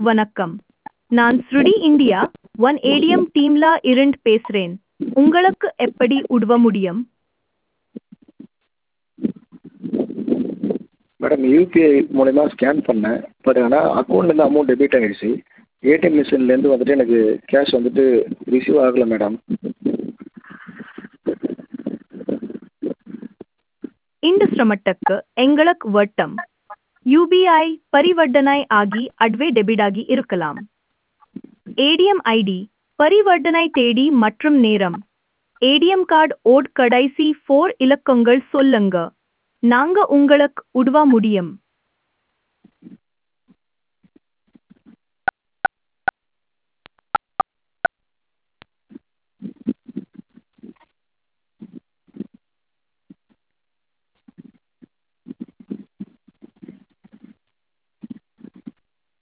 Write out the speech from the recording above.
வணக்கம் நான் ஸ்ருடி இந்தியா ஒன் ஏடிஎம் டீம்ல இருந்து பேசுறேன் உங்களுக்கு எப்படி உதவ முடியும் மேடம் யூபிஐ மூலயமா ஸ்கேன் பண்ணேன் பட் ஆனால் அக்கௌண்ட்லேருந்து அமௌண்ட் டெபிட் ஆகிடுச்சு ஏடிஎம் மிஷின்லேருந்து வந்துட்டு எனக்கு கேஷ் வந்துட்டு ரிசீவ் ஆகலை மேடம் இந்த சிரமத்துக்கு எங்களுக்கு வட்டம் யூபிஐ பரிவர்த்தனை ஆகி அட்வே டெபிட் ஆகி இருக்கலாம் ஏடிஎம் ஐடி பரிவர்த்தனை தேதி மற்றும் நேரம் ஏடிஎம் கார்டு ஓட் கடைசி ஃபோர் இலக்கங்கள் சொல்லுங்க நாங்க உங்களுக்கு உதவ முடியும்